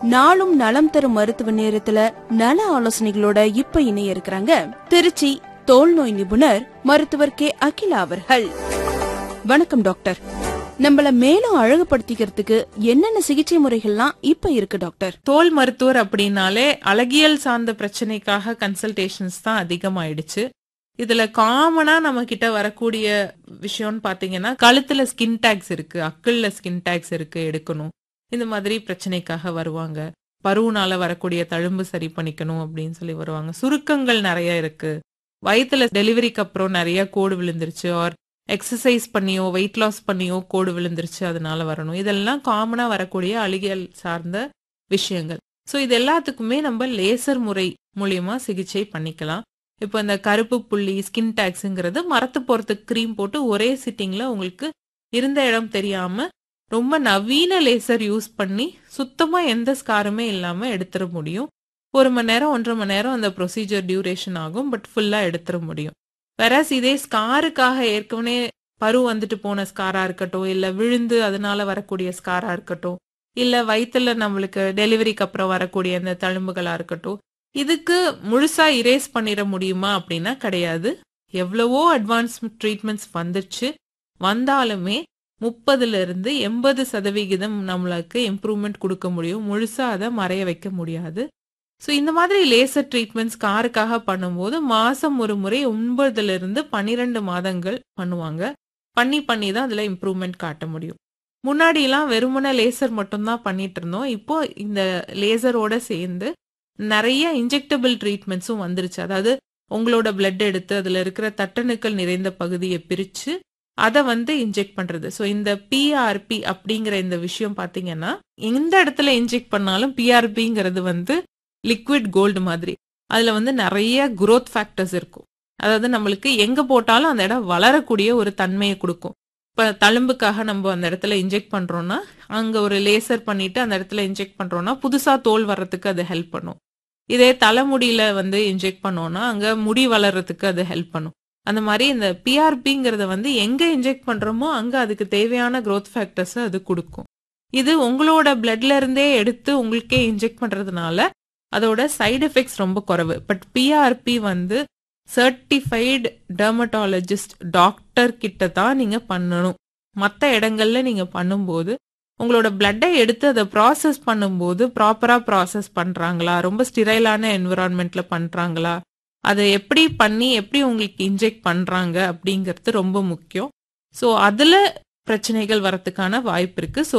நாளும் நலம் தரும் மருத்துவ நேரத்துல நல ஆலோசனைகளோட இப்ப இணைய இருக்கிறாங்க திருச்சி தோல் நோய் நிபுணர் மருத்துவர் கே அகிலா அவர்கள் வணக்கம் டாக்டர் நம்மள மேலும் அழகுபடுத்திக்கிறதுக்கு என்னென்ன சிகிச்சை முறைகள்லாம் இப்ப இருக்கு டாக்டர் தோல் மருத்துவர் அப்படின்னாலே அழகியல் சார்ந்த பிரச்சனைக்காக கன்சல்டேஷன்ஸ் தான் அதிகமாயிடுச்சு இதுல காமனா நம்ம கிட்ட வரக்கூடிய விஷயம்னு பாத்தீங்கன்னா கழுத்துல ஸ்கின் டேக்ஸ் இருக்கு அக்கல்ல ஸ்கின் டேக்ஸ் இருக்கு எடுக்கணும் இந்த மாதிரி பிரச்சனைக்காக வருவாங்க பருவனால வரக்கூடிய தழும்பு சரி பண்ணிக்கணும் அப்படின்னு சொல்லி வருவாங்க சுருக்கங்கள் நிறைய இருக்கு வயித்துல டெலிவரிக்கு அப்புறம் நிறைய கோடு விழுந்துருச்சு ஆர் எக்ஸசைஸ் பண்ணியோ வெயிட் லாஸ் பண்ணியோ கோடு விழுந்துருச்சு அதனால வரணும் இதெல்லாம் காமனா வரக்கூடிய அழுகியல் சார்ந்த விஷயங்கள் ஸோ இது எல்லாத்துக்குமே நம்ம லேசர் முறை மூலியமா சிகிச்சை பண்ணிக்கலாம் இப்போ இந்த கருப்பு புள்ளி ஸ்கின் டேக்ஸுங்கிறது மரத்து போறதுக்கு க்ரீம் போட்டு ஒரே சிட்டிங்ல உங்களுக்கு இருந்த இடம் தெரியாம ரொம்ப நவீன லேசர் யூஸ் பண்ணி சுத்தமா எந்த ஸ்காருமே இல்லாம எடுத்துட முடியும் ஒரு மணி நேரம் ஒன்றரை மணி நேரம் அந்த ப்ரொசீஜர் டியூரேஷன் ஆகும் பட் ஃபுல்லா எடுத்துட முடியும் வேறஸ் இதே ஸ்காருக்காக ஏற்கனவே பரு வந்துட்டு போன ஸ்காரா இருக்கட்டும் இல்ல விழுந்து அதனால வரக்கூடிய ஸ்காரா இருக்கட்டும் இல்ல வயித்துல நம்மளுக்கு டெலிவரிக்கு அப்புறம் வரக்கூடிய அந்த தழும்புகளா இருக்கட்டும் இதுக்கு முழுசா இரேஸ் பண்ணிட முடியுமா அப்படின்னா கிடையாது எவ்வளவோ அட்வான்ஸ் ட்ரீட்மெண்ட்ஸ் வந்துச்சு வந்தாலுமே முப்பதுல இருந்து எண்பது சதவிகிதம் நம்மளுக்கு இம்ப்ரூவ்மெண்ட் கொடுக்க முடியும் முழுசா அதை மறைய வைக்க முடியாது ஸோ இந்த மாதிரி லேசர் ட்ரீட்மெண்ட்ஸ் காருக்காக பண்ணும்போது மாசம் ஒரு முறை ஒன்பதுல இருந்து பன்னிரெண்டு மாதங்கள் பண்ணுவாங்க பண்ணி பண்ணி தான் அதுல இம்ப்ரூவ்மெண்ட் காட்ட முடியும் முன்னாடிலாம் வெறுமன லேசர் மட்டும்தான் பண்ணிட்டு இருந்தோம் இப்போ இந்த லேசரோட சேர்ந்து நிறைய இன்ஜெக்டபிள் ட்ரீட்மெண்ட்ஸும் வந்துருச்சு அதாவது உங்களோட பிளட் எடுத்து அதுல இருக்கிற தட்டணுக்கள் நிறைந்த பகுதியை பிரிச்சு அதை வந்து இன்ஜெக்ட் பண்றது ஸோ இந்த பிஆர்பி அப்படிங்கிற இந்த விஷயம் பாத்தீங்கன்னா எந்த இடத்துல இன்ஜெக்ட் பண்ணாலும் பிஆர்பிங்கிறது வந்து லிக்விட் கோல்டு மாதிரி அதுல வந்து நிறைய குரோத் ஃபேக்டர்ஸ் இருக்கும் அதாவது நம்மளுக்கு எங்க போட்டாலும் அந்த இடம் வளரக்கூடிய ஒரு தன்மையை கொடுக்கும் இப்ப தழும்புக்காக நம்ம அந்த இடத்துல இன்ஜெக்ட் பண்றோம்னா அங்க ஒரு லேசர் பண்ணிட்டு அந்த இடத்துல இன்ஜெக்ட் பண்றோம்னா புதுசா தோல் வர்றதுக்கு அது ஹெல்ப் பண்ணும் இதே தலைமுடியில வந்து இன்ஜெக்ட் பண்ணோம்னா அங்க முடி வளர்றதுக்கு அது ஹெல்ப் பண்ணும் அந்த மாதிரி இந்த பிஆர்பிங்கிறத வந்து எங்க இன்ஜெக்ட் பண்றோமோ அங்க அதுக்கு தேவையான growth ஃபேக்டர்ஸ் அது கொடுக்கும் இது உங்களோட பிளட்ல இருந்தே எடுத்து உங்களுக்கே இன்ஜெக்ட் பண்றதுனால அதோட சைடு எஃபெக்ட்ஸ் ரொம்ப குறைவு பட் பிஆர்பி வந்து சர்டிஃபைடு டெர்மட்டாலஜிஸ்ட் டாக்டர் கிட்ட தான் நீங்க பண்ணணும் மற்ற இடங்கள்ல நீங்க பண்ணும்போது உங்களோட பிளட்டை எடுத்து அதை ப்ராசஸ் பண்ணும்போது ப்ராப்பரா ப்ராசஸ் பண்றாங்களா ரொம்ப ஸ்டிரைலான என்விரான்மெண்ட்ல பண்றாங்களா அதை எப்படி பண்ணி எப்படி உங்களுக்கு இன்ஜெக்ட் பண்றாங்க அப்படிங்கிறது ரொம்ப முக்கியம் ஸோ அதுல பிரச்சனைகள் வரத்துக்கான வாய்ப்பு இருக்கு ஸோ